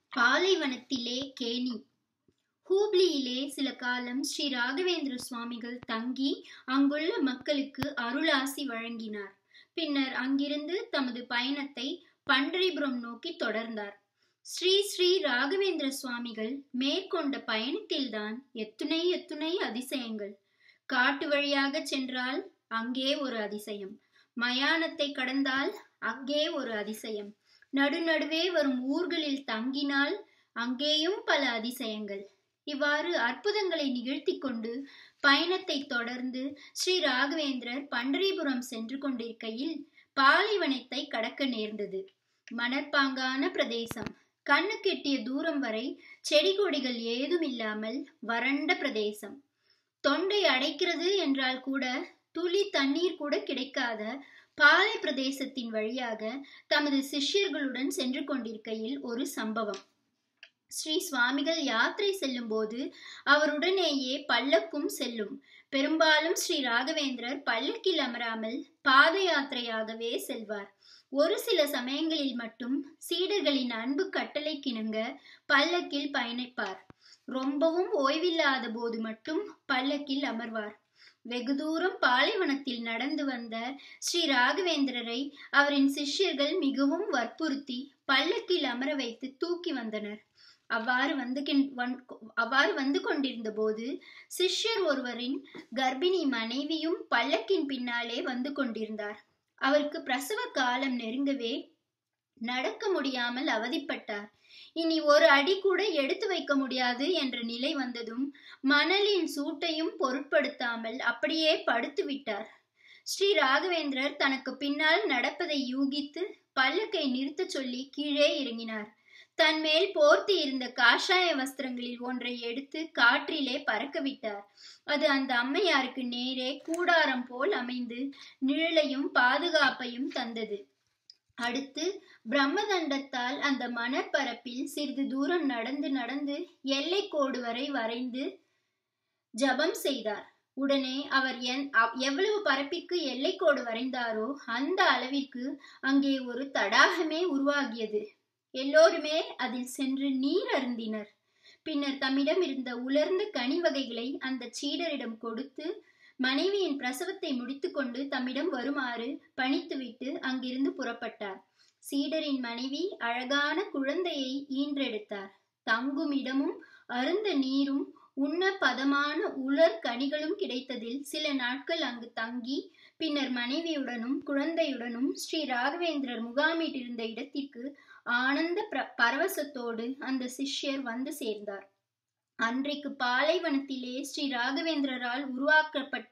பாலைவனத்திலே கேணி ஹூப்ளியிலே சில காலம் ஸ்ரீ ராகவேந்திர சுவாமிகள் தங்கி அங்குள்ள மக்களுக்கு அருளாசி வழங்கினார் பின்னர் அங்கிருந்து தமது பயணத்தை பண்டரிபுரம் நோக்கி தொடர்ந்தார் ஸ்ரீ ஸ்ரீ ராகவேந்திர சுவாமிகள் மேற்கொண்ட பயணத்தில்தான் எத்துணை எத்துணை அதிசயங்கள் காட்டு வழியாக சென்றால் அங்கே ஒரு அதிசயம் மயானத்தை கடந்தால் அங்கே ஒரு அதிசயம் நடுநடுவே வரும் ஊர்களில் தங்கினால் அங்கேயும் பல அதிசயங்கள் இவ்வாறு அற்புதங்களை நிகழ்த்தி கொண்டு பயணத்தை தொடர்ந்து ஸ்ரீ ராகவேந்திரர் பண்டரிபுரம் சென்று கொண்டிருக்கையில் பாலைவனத்தை கடக்க நேர்ந்தது மணற்பாங்கான பிரதேசம் கண்ணு கெட்டிய தூரம் வரை செடி கொடிகள் ஏதும் இல்லாமல் வறண்ட பிரதேசம் தொண்டை அடைக்கிறது என்றால் கூட துளி தண்ணீர் கூட கிடைக்காத பாலை பிரதேசத்தின் வழியாக தமது சிஷ்யர்களுடன் சென்று கொண்டிருக்கையில் ஒரு சம்பவம் ஸ்ரீ சுவாமிகள் யாத்திரை செல்லும் போது அவருடனேயே பல்லக்கும் செல்லும் பெரும்பாலும் ஸ்ரீ ராகவேந்திரர் பல்லக்கில் அமராமல் பாத யாத்திரையாகவே செல்வார் ஒரு சில சமயங்களில் மட்டும் சீடர்களின் அன்பு கட்டளை கிணங்க பல்லக்கில் பயணிப்பார் ரொம்பவும் ஓய்வில்லாத போது மட்டும் பல்லக்கில் அமர்வார் வெகு தூரம் பாலைவனத்தில் நடந்து வந்த ஸ்ரீ ராகவேந்திரரை அவரின் சிஷ்யர்கள் மிகவும் வற்புறுத்தி பல்லக்கில் அமர வைத்து தூக்கி வந்தனர் அவ்வாறு வந்து அவ்வாறு வந்து கொண்டிருந்த போது சிஷ்யர் ஒருவரின் கர்ப்பிணி மனைவியும் பல்லக்கின் பின்னாலே வந்து கொண்டிருந்தார் அவருக்கு பிரசவ காலம் நெருங்கவே நடக்க முடியாமல் அவதிப்பட்டார் இனி ஒரு அடி கூட எடுத்து வைக்க முடியாது என்ற நிலை வந்ததும் மணலின் சூட்டையும் பொருட்படுத்தாமல் அப்படியே படுத்து விட்டார் ஸ்ரீ ராகவேந்திரர் தனக்கு பின்னால் நடப்பதை யூகித்து பல்லக்கை நிறுத்த சொல்லி கீழே இறங்கினார் தன் மேல் போர்த்தி இருந்த காஷாய வஸ்திரங்களில் ஒன்றை எடுத்து காற்றிலே பறக்க விட்டார் அது அந்த அம்மையாருக்கு நேரே கூடாரம் போல் அமைந்து நிழலையும் பாதுகாப்பையும் தந்தது அடுத்து பிரம்மதண்டத்தால் அந்த மணற்பரப்பில் சிறிது தூரம் நடந்து நடந்து எல்லை கோடு வரை வரைந்து ஜபம் செய்தார் உடனே அவர் என் எவ்வளவு பரப்பிற்கு எல்லைக்கோடு வரைந்தாரோ அந்த அளவிற்கு அங்கே ஒரு தடாகமே உருவாகியது எல்லோருமே அதில் சென்று நீர் அருந்தினர் பின்னர் தம்மிடம் இருந்த உலர்ந்த கனி வகைகளை அந்த சீடரிடம் கொடுத்து மனைவியின் பிரசவத்தை முடித்துக்கொண்டு தம்மிடம் வருமாறு பணித்துவிட்டு அங்கிருந்து புறப்பட்டார் சீடரின் மனைவி அழகான குழந்தையை ஈன்றெடுத்தார் தங்கும் இடமும் அருந்த நீரும் உண்ண பதமான உலர் கனிகளும் கிடைத்ததில் சில நாட்கள் அங்கு தங்கி பின்னர் மனைவியுடனும் குழந்தையுடனும் ஸ்ரீ ராகவேந்திரர் முகாமிட்டிருந்த இடத்திற்கு ஆனந்த பரவசத்தோடு அந்த சிஷ்யர் வந்து சேர்ந்தார் அன்றைக்கு பாலைவனத்திலே ஸ்ரீ ராகவேந்திரரால் உருவாக்கப்பட்ட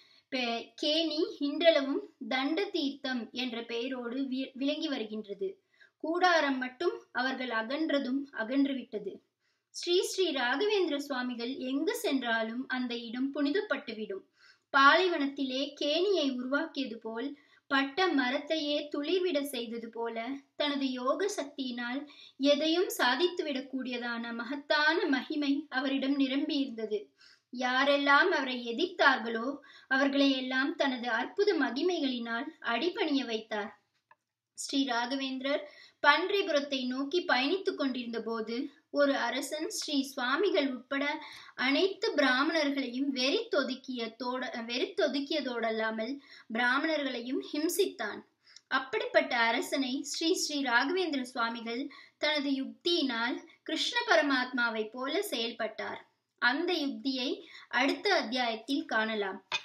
கேணி இன்றளவும் தண்ட தீர்த்தம் என்ற பெயரோடு விளங்கி வருகின்றது கூடாரம் மட்டும் அவர்கள் அகன்றதும் அகன்றுவிட்டது ஸ்ரீ ஸ்ரீ ராகவேந்திர சுவாமிகள் எங்கு சென்றாலும் அந்த இடம் புனிதப்பட்டுவிடும் பாலைவனத்திலே கேணியை உருவாக்கியது போல் பட்ட மரத்தையே துளிர்விட செய்தது போல தனது யோக சக்தியினால் எதையும் சாதித்துவிடக்கூடியதான மகத்தான மகிமை அவரிடம் நிரம்பியிருந்தது யாரெல்லாம் அவரை எதிர்த்தார்களோ அவர்களை எல்லாம் தனது அற்புத மகிமைகளினால் அடிபணிய வைத்தார் ஸ்ரீ ராகவேந்திரர் பன்றிபுரத்தை நோக்கி பயணித்துக் கொண்டிருந்த போது ஒரு அரசன் ஸ்ரீ சுவாமிகள் உட்பட அனைத்து பிராமணர்களையும் வெறித்தொதுக்கியதோட வெறித்தொதுக்கியதோடல்லாமல் பிராமணர்களையும் ஹிம்சித்தான் அப்படிப்பட்ட அரசனை ஸ்ரீ ஸ்ரீ ராகவேந்திர சுவாமிகள் தனது யுக்தியினால் கிருஷ்ண பரமாத்மாவை போல செயல்பட்டார் அந்த யுக்தியை அடுத்த அத்தியாயத்தில் காணலாம்